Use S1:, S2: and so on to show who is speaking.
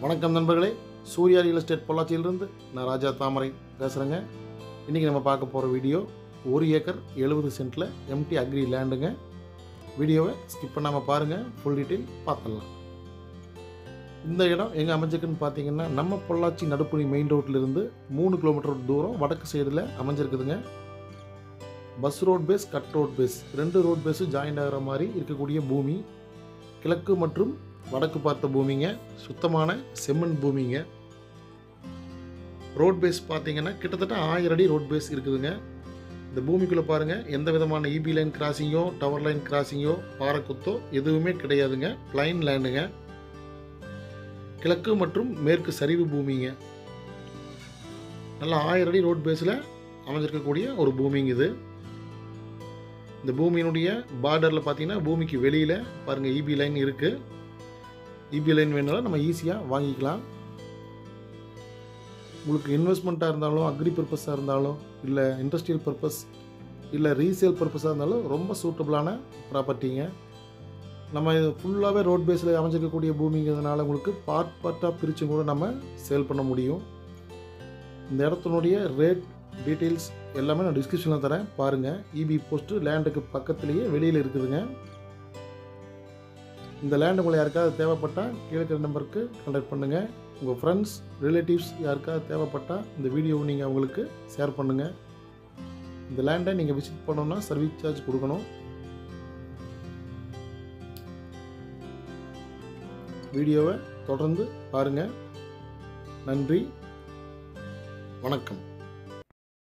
S1: வணக்கம் நண்பர்களே Surya real estate பொள்ளாச்சியிலிருந்து நான் ராஜா தாமரை பேசுகிறேங்க இன்றைக்கி நம்ம பார்க்க போகிற வீடியோ ஒரு ஏக்கர் எழுபது சென்ட்டில் எம்டி அக்ரி லேண்டுங்க வீடியோவை ஸ்கிப் பண்ணாமல் பாருங்கள் ஃபுல் டீட்டெயில் பார்த்துடலாம் இந்த இடம் எங்கே அமைஞ்சிருக்குன்னு பார்த்தீங்கன்னா நம்ம பொள்ளாச்சி நடுப்புணி மெயின் ரோட்லேருந்து மூணு கிலோமீட்டர் தூரம் வடக்கு சைடில் அமைஞ்சிருக்குதுங்க bus road face cut road face ரெண்டு ரோட் பேஸும் ஜாயின் ஆகிற மாதிரி இருக்கக்கூடிய பூமி கிழக்கு மற்றும் வடக்கு பார்த்த பூமிங்க சுத்தமான செம்மண் பூமிங்க ரோட் பேஸ் பார்த்தீங்கன்னா கிட்டத்தட்ட ஆயிரம் அடி ரோட் பேஸ் இருக்குதுங்க இந்த பூமிக்குள்ளே பாருங்கள் எந்த விதமான இபி லைன் கிராசிங்கோ டவர் லைன் கிராசிங்கோ பாறைக்குத்தோ எதுவுமே கிடையாதுங்க பிளைன் லேண்டுங்க கிழக்கு மற்றும் மேற்கு சரிவு பூமிங்க நல்லா ஆயிரம் அடி ரோட் பேஸில் அமைஞ்சிருக்கக்கூடிய ஒரு பூமிங்க இது இந்த பூமியினுடைய பார்டரில் பார்த்தீங்கன்னா பூமிக்கு வெளியில் பாருங்கள் இபி லைன் இருக்குது இபி லைன் வேணாலும் நம்ம ஈஸியாக வாங்கிக்கலாம் உங்களுக்கு இன்வெஸ்ட்மெண்ட்டாக இருந்தாலும் அக்ரி பர்பஸாக இருந்தாலும் இல்லை இண்டஸ்ட்ரியல் பர்பஸ் இல்லை ரீசேல் பர்பஸாக இருந்தாலும் ரொம்ப சூட்டபுளான ப்ராப்பர்ட்டிங்க நம்ம இது ஃபுல்லாகவே ரோட் பேஸில் அமைஞ்சிருக்கக்கூடிய பூமிங்கிறதுனால உங்களுக்கு பார்ட் பார்ட்டாக பிரித்து கூட நம்ம சேல் பண்ண முடியும் இந்த இடத்தினுடைய ரேட் டீட்டெயில்ஸ் எல்லாமே நான் டிஸ்கிரிப்ஷனில் தரேன் பாருங்கள் இபி போஸ்ட்டு லேண்டுக்கு பக்கத்துலேயே வெளியில் இருக்குதுங்க இந்த லேண்டு உங்களை யாருக்காவது தேவைப்பட்டால் கீழே இருக்கிற நம்பருக்கு கான்டாக்ட் பண்ணுங்கள் உங்கள் ஃப்ரெண்ட்ஸ் ரிலேட்டிவ்ஸ் யாருக்காவது தேவைப்பட்டால் இந்த வீடியோவை நீங்கள் அவங்களுக்கு ஷேர் பண்ணுங்கள் இந்த லேண்டை நீங்கள் விசிட் பண்ணோன்னா சர்வீஸ் சார்ஜ் கொடுக்கணும் வீடியோவை தொடர்ந்து பாருங்கள் நன்றி வணக்கம்